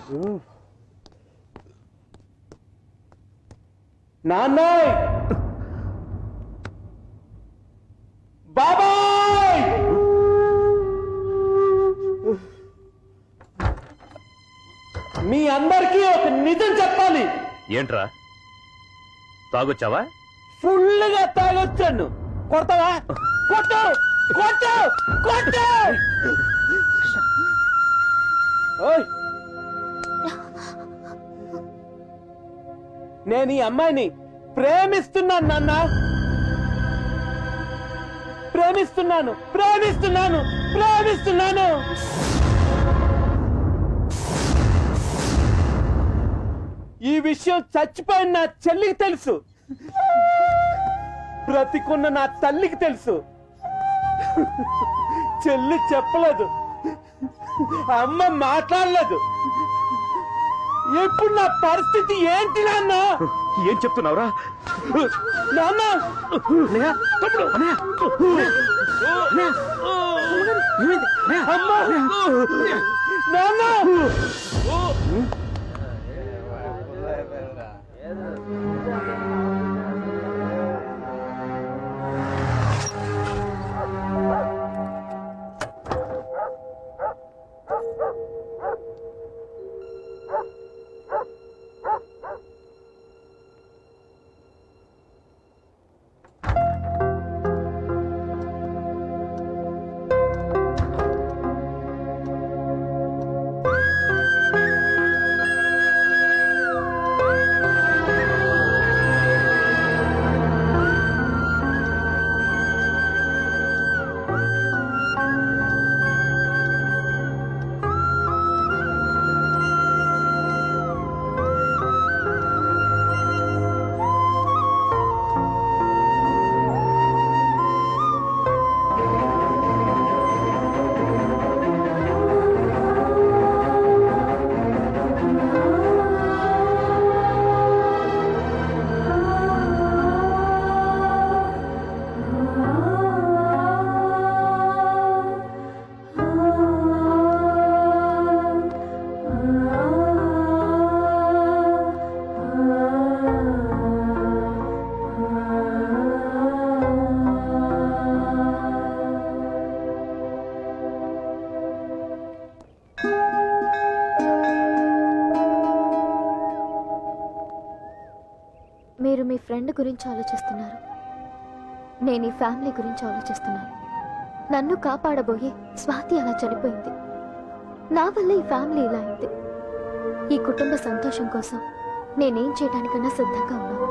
నాన్నయ్ బాబాయ్ మీ అందరికీ ఒక నిజం చెప్పాలి ఏంట్రా తాగొచ్చావా ఫుల్గా తాగొచ్చాను కొడతావా కొట్టు కొట్టు కొట్టు ఓయ్ నేను ఈ అమ్మాయిని ప్రేమిస్తున్నాను నాన్న ప్రేమిస్తున్నాను ప్రేమిస్తున్నాను ప్రేమిస్తున్నాను ఈ విషయం చచ్చిపోయిన నా చెల్లికి తెలుసు బ్రతికున్న నా తల్లికి తెలుసు చెల్లి చెప్పలేదు అమ్మ మాట్లాడలేదు ఇప్పుడు నా పరిస్థితి ఏంటి నాన్న ఏం చెప్తున్నావురా నాన్న తమ్ముడు అమ్మ నాన్న మీరు మీ ఫ్రెండ్ గురించి ఆలోచిస్తున్నారు నేను ఈ ఫ్యామిలీ గురించి ఆలోచిస్తున్నాను నన్ను కాపాడబోయి స్వాతి అలా చనిపోయింది నా వల్ల ఈ ఫ్యామిలీ ఇలా అయింది ఈ కుటుంబ సంతోషం కోసం నేనేం చేయడానికన్నా సిద్ధంగా ఉన్నాను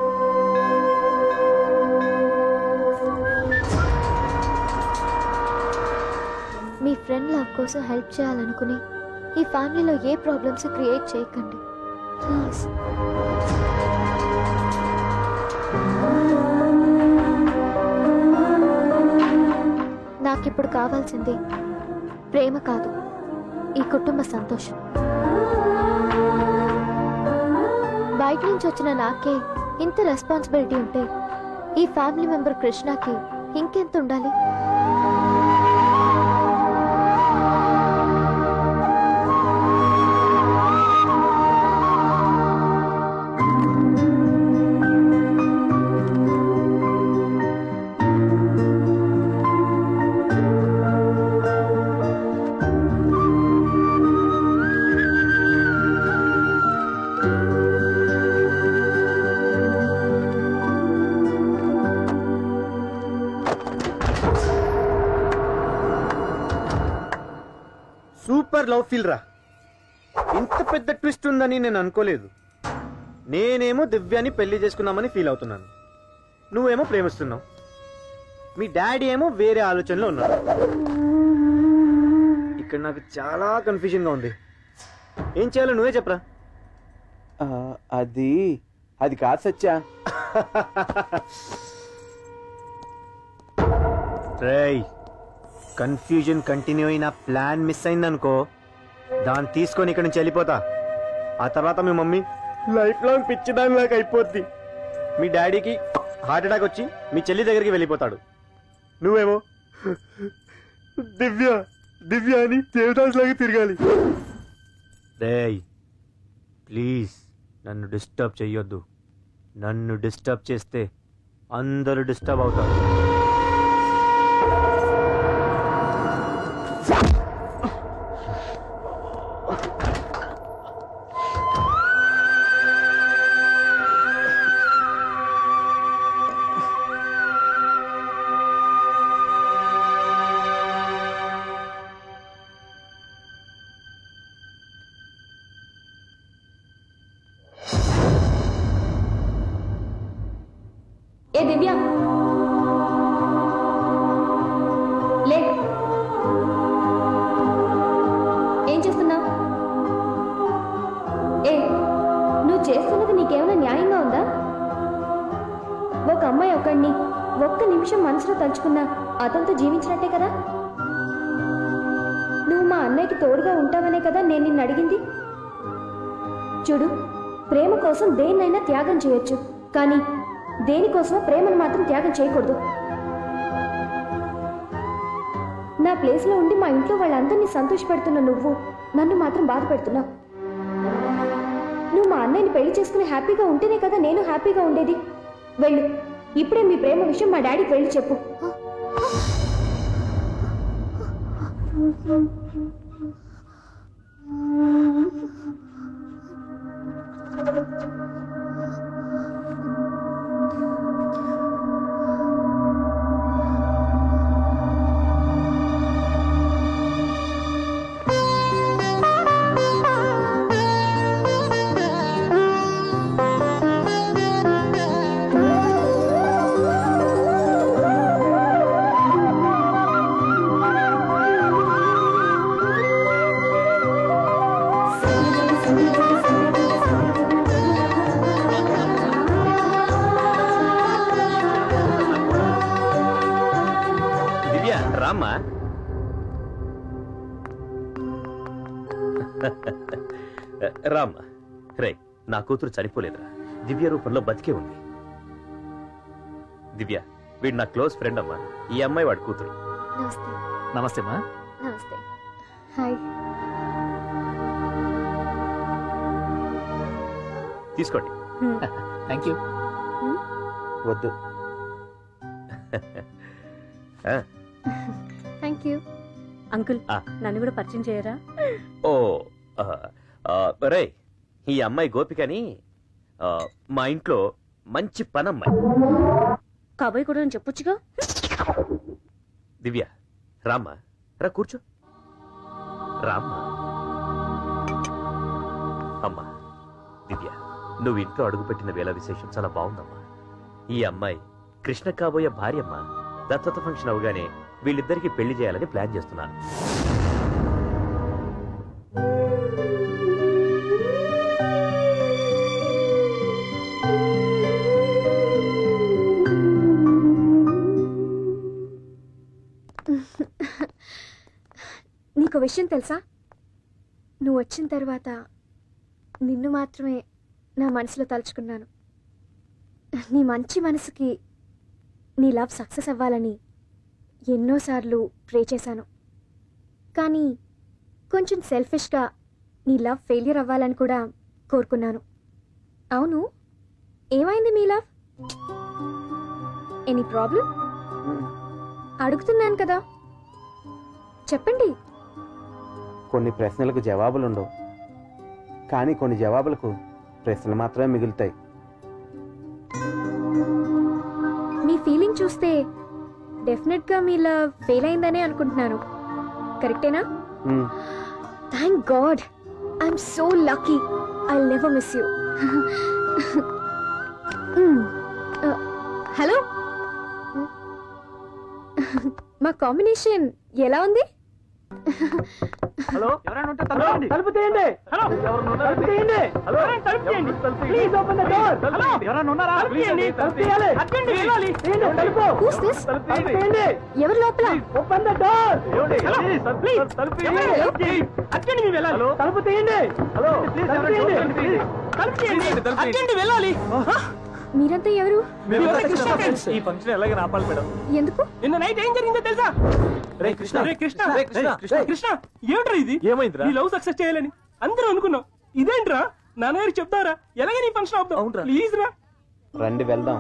మీ ఫ్రెండ్ లవ్ కోసం హెల్ప్ చేయాలనుకుని ఈ ఫ్యామిలీలో ఏ ప్రాబ్లమ్స్ క్రియేట్ చేయకండి ప్లీజ్ నాకిప్పుడు కావాల్సింది ప్రేమ కాదు ఈ కుటుంబ సంతోషం బయట నుంచి వచ్చిన నాకే ఇంత రెస్పాన్సిబిలిటీ ఉంటే ఈ ఫ్యామిలీ మెంబర్ కృష్ణకి ఇంకెంత ఉండాలి సూపర్ లవ్ ఫీల్ రా ఇంత పెద్ద ట్విస్ట్ ఉందని నేను అనుకోలేదు నేనేమో దివ్యాని పెళ్లి చేసుకుందామని ఫీల్ అవుతున్నాను నువ్వేమో ప్రేమిస్తున్నావు మీ డాడీ ఏమో వేరే ఆలోచనలో ఉన్నాడు ఇక్కడ నాకు చాలా కన్ఫ్యూజన్ గా ఉంది ఏం చేయాలో నువ్వే చెప్పరా ఆ, అది అది కాదు సత్యా రేయ్ కన్ఫ్యూజన్ కంటిన్యూ అయిన ప్లాన్ మిస్ అయిందనుకో దాన్ని తీసుకొని ఇక్కడ నుంచి వెళ్ళిపోతా ఆ తర్వాత మీ మమ్మీ లైఫ్ లాంగ్ పిచ్చిదానిలాగా అయిపోద్ది మీ డాడీకి హార్ట్ అటాక్ వచ్చి మీ చెల్లి దగ్గరికి వెళ్ళిపోతాడు నువ్వేమో దివ్య దివ్య అని దేవదాస్ లాగా తిరగాలి రేయ్ ప్లీజ్ నన్ను డిస్టర్బ్ చెయ్యొద్దు నన్ను డిస్టర్బ్ చేస్తే అందరూ డిస్టర్బ్ అవుతారు ఏ దివ్య లే ఏం చేస్తున్నావు ఏ నువ్వు చేస్తున్నది నీకేమైనా న్యాయంగా ఉందా ఒక అమ్మాయి ఒకడిని ఒక్క నిమిషం మనసులో తలుచుకున్నా అతనితో జీవించినట్టే కదా నువ్వు మా అన్నయ్యకి తోడుగా ఉంటావనే కదా నేను నిన్ను అడిగింది చూడు ప్రేమ కోసం దేన్నైనా త్యాగం చేయొచ్చు కానీ దేనికోసమో ప్రేమను మాత్రం త్యాగం చేయకూడదు నా ప్లేస్లో ఉండి మా ఇంట్లో వాళ్ళందరినీ సంతోషపెడుతున్న నువ్వు నన్ను మాత్రం బాధ పెడుతున్నావు నువ్వు మా అన్నయ్యని పెళ్లి చేసుకుని హ్యాపీగా ఉంటేనే కదా నేను హ్యాపీగా ఉండేది వెళ్ళు ఇప్పుడే మీ ప్రేమ విషయం మా డాడీకి వెళ్ళి చెప్పు దివ్య రామ్మా రామ్మా రే నా కూతురు చనిపోలేదురా దివ్య రూపంలో బతికే ఉంది దివ్య వీడు నా క్లోజ్ ఫ్రెండ్ అమ్మా ఈ అమ్మాయి వాడి కూతురు నమస్తే నమస్తే అమ్మా నమస్తే హాయ్ తీసుకోండి థ్యాంక్ యూ వద్దు థ్యాంక్ యూ అంకుల్ ఆ. నన్ను కూడా పరిచయం చేయరా ఓ ఆ, ఆ, రే ఈ అమ్మాయి గోపికని ఆ, మా ఇంట్లో మంచి పనమ్మాయి కాబోయ్ కూడా నేను చెప్పొచ్చుగా దివ్య రామ్మా రా కూర్చో రామ్మా అమ్మా దివ్య నువ్వు ఇంట్లో అడుగుపెట్టిన వేళ విశేషం చాలా బాగుందమ్మా ఈ అమ్మాయి కృష్ణ కాబోయే భార్యమ్మ దత్తత ఫంక్షన్ అవగానే వీళ్ళిద్దరికి పెళ్లి చేయాలని ప్లాన్ చేస్తున్నాను నీకు విషయం తెలుసా నువ్వు వచ్చిన తర్వాత నిన్ను మాత్రమే నా మనసులో తలుచుకున్నాను నీ మంచి మనసుకి నీ లవ్ సక్సెస్ అవ్వాలని ఎన్నోసార్లు ప్రే చేశాను కానీ కొంచెం సెల్ఫిష్గా నీ లవ్ ఫెయిలియర్ అవ్వాలని కూడా కోరుకున్నాను అవును ఏమైంది మీ లవ్ ఎనీ ప్రాబ్లం అడుగుతున్నాను కదా చెప్పండి కొన్ని ప్రశ్నలకు జవాబులు ఉండవు కానీ కొన్ని జవాబులకు ప్రశ్నలు మాత్రమే మిగులుతాయి మీ ఫీలింగ్ చూస్తే డెఫినెట్గా మీ లవ్ ఫెయిల్ అయిందనే అనుకుంటున్నాను కరెక్టేనా మ్మ్. Thank God I'm so lucky I never miss you hello మా కాంబినేషన్ ఎలా ఉంది హలో ఎవరైనా ఉంటే తలుపు తీయండి. తలుపు తీయండి హలో తలుపు తీయండి హలో తలుపు తీయండి please open the door hello ఎవరైనా ఉన్నారా తలుపు తీయండి తలుపు తీయాలి అటెండి వెళ్ళాలి తీయండి తలుపు Who's this? తలుపు తీయండి ఎవరు లోపల ఓపెన్ ద డోర్ ప్లీజ్ తలుపు తీయండి అటెండి మీరు వెళ్ళాలి తలుపు తీయండి హలో తలుపు తీయండి తలుపు తీయండి అటెండి వెళ్ళాలి మీరంతా ఎవరు ఈ ఫంక్షన్ ఎలాగ ఆపాలి మేడం ఎందుకు నిన్న నైట్ ఏం జరిగిందో తెలుసా రే కృష్ణ రే కృష్ణ రే కృష్ణ కృష్ణ కృష్ణ ఏమిట్రా ఇది ఏమైందిరా నీ లవ్ సక్సెస్ చేయాలని అందరూ అనుకున్నాం ఇదేంట్రా నాన్నగారు చెప్తారా ఎలాగే నీ ఫంక్షన్ అవుతావు ప్లీజ్ రా రండి వెళ్దాం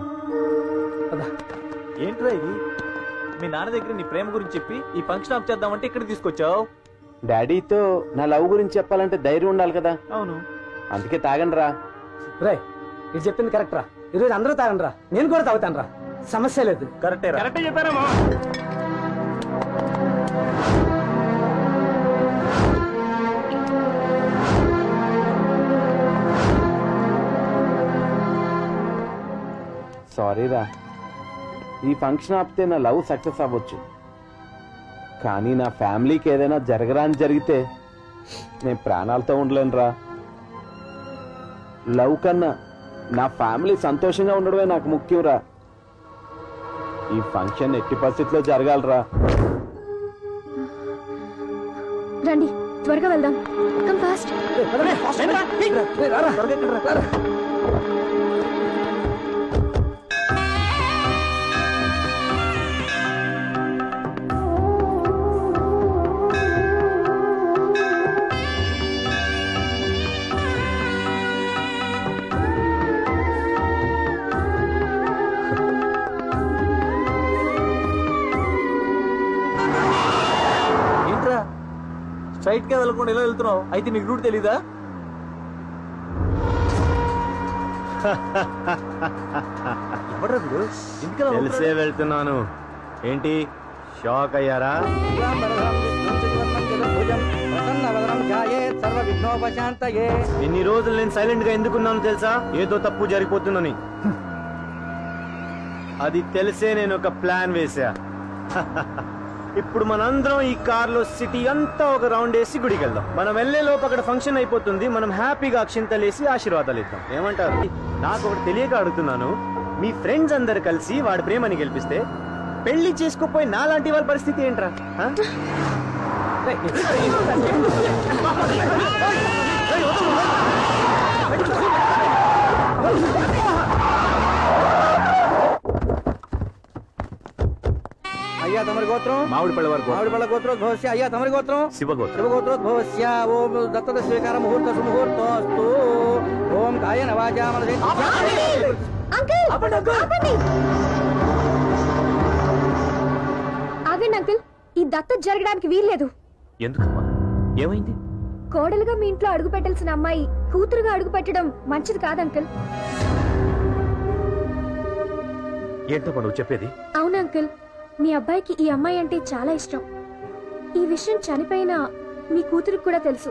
ఏంట్రా ఇది మీ నాన్న దగ్గర నీ ప్రేమ గురించి చెప్పి ఈ ఫంక్షన్ ఆఫ్ చేద్దామంటే ఇక్కడ తీసుకొచ్చావు డాడీతో నా లవ్ గురించి చెప్పాలంటే ధైర్యం ఉండాలి కదా అవును అందుకే తాగండి రా రే ఇది చెప్పింది కరెక్ట్ రా ఈరోజు అందరూ తాగండి రా నేను కూడా తాగుతాను రా సమస్య లేదు కరెక్టే కరెక్టే చెప్పారా మా సారీ రా ఈ ఫంక్షన్ ఆపితే నా లవ్ సక్సెస్ అవ్వచ్చు కానీ నా ఫ్యామిలీకి ఏదైనా జరగరాని జరిగితే నేను ప్రాణాలతో ఉండలేను రా లవ్ కన్నా నా ఫ్యామిలీ సంతోషంగా ఉండడమే నాకు ముఖ్యం రా ఈ ఫంక్షన్ ఎట్టి పరిస్థితిలో జరగాలరా రండి త్వరగా వెళ్దాం కమ్ ఫాస్ట్ ఏంట్రా స్ట్రైట్ గా వెళ్ళకుండా ఇలా వెళ్తున్నావు అయితే నీకు రూట్ తెలీదా ఎవడ్రా వీడు? ఎందుకలా తెలిసే వెళ్తున్నాను ఏంటి షాక్ అయ్యారా ఇన్ని రోజులు నేను సైలెంట్ గా ఎందుకున్నాను తెలుసా ఏదో తప్పు జరిగిపోతుందని అది తెలిసే నేను ఒక ప్లాన్ వేసా ఇప్పుడు మనందరం ఈ కార్ లో సిటీ అంతా ఒక రౌండ్ వేసి గుడికి వెళ్దాం మనం వెళ్లే లోపు అక్కడ ఫంక్షన్ అయిపోతుంది మనం హ్యాపీగా అక్షింతలేసి ఆశీర్వాదాలు ఇద్దాం ఏమంటారు నాకు ఒకటి తెలియక అడుగుతున్నాను మీ ఫ్రెండ్స్ అందరు కలిసి వాడి ప్రేమని గెలిపిస్తే పెళ్లి చేసుకోపోయి నాలాంటి వాళ్ళ పరిస్థితి ఏంట్రా ఆ? అయ్యా తమరి గోత్రం మామిడి పళ్ళ వరకు మామిడి పళ్ళ గోత్రం ఘోష్య అయ్యా తమరి గోత్రం శివగోత్రం శివగోత్ర ఘోష్య ఓం దత్తత స్వీకార ముహూర్త సుముహూర్తోస్తు ఓం కాయ నవాజా మన అంకుల్ ఆపండి ఆగండి అంకుల్ ఈ దత్తత జరగడానికి వీల్లేదు ఎందుకమ్మా ఏమైంది కోడలుగా మీ ఇంట్లో అడుగు పెట్టాల్సిన అమ్మాయి కూతురుగా అడుగు పెట్టడం మంచిది కాదు అంకుల్ ఏంటమ్మా నువ్వు చెప్పేది అవును అంకుల్ మీ అబ్బాయికి ఈ అమ్మాయి అంటే చాలా ఇష్టం ఈ విషయం చనిపోయిన మీ కూతురికి కూడా తెలుసు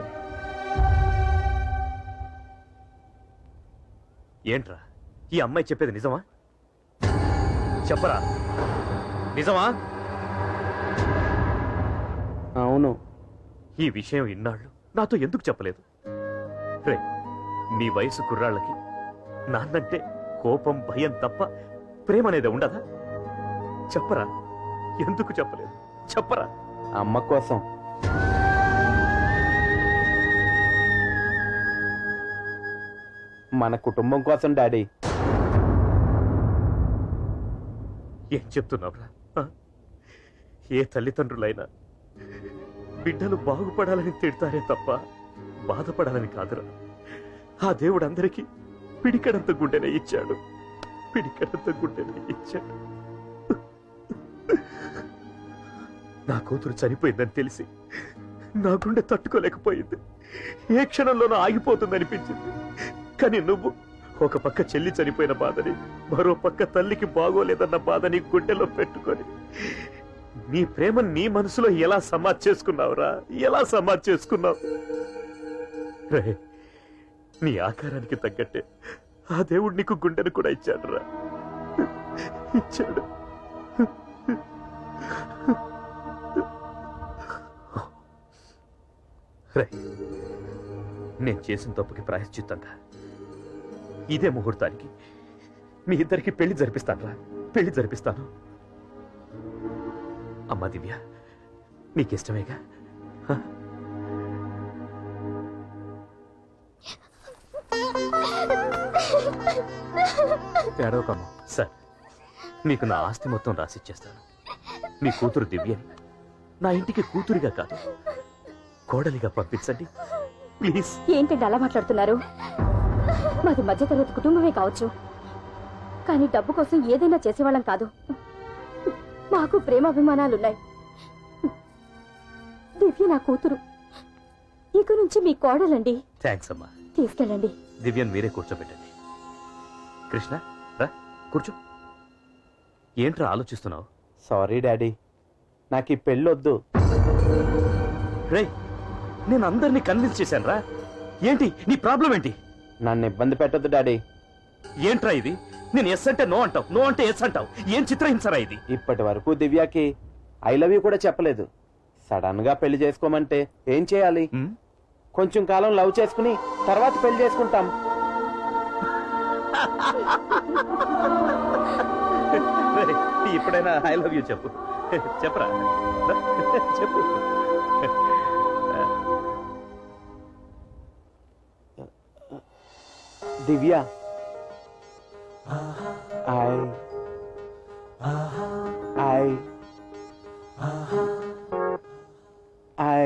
ఏంట్రా ఈ అమ్మాయి చెప్పేది నిజమా చెప్పరా నిజమా అవును ఈ విషయం ఇన్నాళ్ళు నాతో ఎందుకు చెప్పలేదు రే నీ వయసు కుర్రాళ్ళకి నాన్నంటే కోపం భయం తప్ప ప్రేమ అనేది ఉండదా చెప్పరా ఎందుకు చెప్పలేదు చెప్పరా అమ్మ కోసం మన కుటుంబం కోసం డాడీ ఏం చెప్తున్నావురా ఆ? ఏ తల్లిదండ్రులైనా బిడ్డలు బాగుపడాలని తిడతారే తప్ప బాధపడాలని కాదురా ఆ దేవుడు అందరికీ పిడికడంత గుండెనే ఇచ్చాడు పిడికడంత గుండెనే ఇచ్చాడు నా కూతురు చనిపోయిందని తెలిసి నా గుండె తట్టుకోలేకపోయింది ఏ క్షణంలోనూ ఆగిపోతుందనిపించింది కానీ నువ్వు ఒక పక్క చెల్లి చనిపోయిన బాధని మరో పక్క తల్లికి బాగోలేదన్న బాధని గుండెలో పెట్టుకొని నీ ప్రేమ నీ మనసులో ఎలా సమాధ్ చేసుకున్నావురా ఎలా సమాధ్ చేసుకున్నావు రే నీ ఆకారానికి తగ్గట్టే ఆ దేవుడు నీకు గుండెను కూడా ఇచ్చాడు రా ఇచ్చాడు రే నేను చేసిన తప్పుకి ప్రాయశ్చిత్తంగా ఇదే ముహూర్తానికి మీ ఇద్దరికి పెళ్లి జరిపిస్తాను రా పెళ్లి జరిపిస్తాను అమ్మా దివ్య నీకిష్టమేగా హ? ఏడవకమ్మా సార్ మీకు నా ఆస్తి మొత్తం రాసిచ్చేస్తాను మీ కూతురు దివ్యని నా ఇంటికి కూతురిగా కాదు కోడలిగా పంపించండి ప్లీజ్ ఏంటంటే అలా మాట్లాడుతున్నారు మాది మధ్యతరగతి కుటుంబమే కావచ్చు కానీ డబ్బు కోసం ఏదైనా చేసేవాళ్ళం కాదు మాకు ప్రేమాభిమానాలున్నాయి దివ్య నా కూతురు ఇక నుంచి మీ కోడలండి థ్యాంక్స్ అమ్మా తీసుకెళ్ళండి దివ్యను మీరే కూర్చోబెట్టండి కృష్ణ రా కూర్చో ఏంట్రా ఆలోచిస్తున్నావు సారీ డాడీ నాకు ఈ పెళ్ళొద్దు రే నేను అందరినీ కన్విన్స్ చేశాను రా ఏంటి నీ ప్రాబ్లం ఏంటి నన్ను ఇబ్బంది పెట్టొద్దు డాడీ ఏంట్రా ఇది నేను ఎస్ అంటే నో అంటావు నో అంటే ఎస్ అంటావు ఏం చిత్రహింసరా ఇది ఇప్పటి వరకు దివ్యకి ఐ లవ్ యూ కూడా చెప్పలేదు సడన్ గా పెళ్లి చేసుకోమంటే ఏం చేయాలి ఉమ్, కొంచెం కాలం లవ్ చేసుకుని తర్వాత పెళ్లి చేసుకుంటాం రేయ్, ఇప్పుడైనా ఐ లవ్ యూ చెప్పు చెప్పరా రా, చెప్పు దివ్య ఐ ఐ ఐ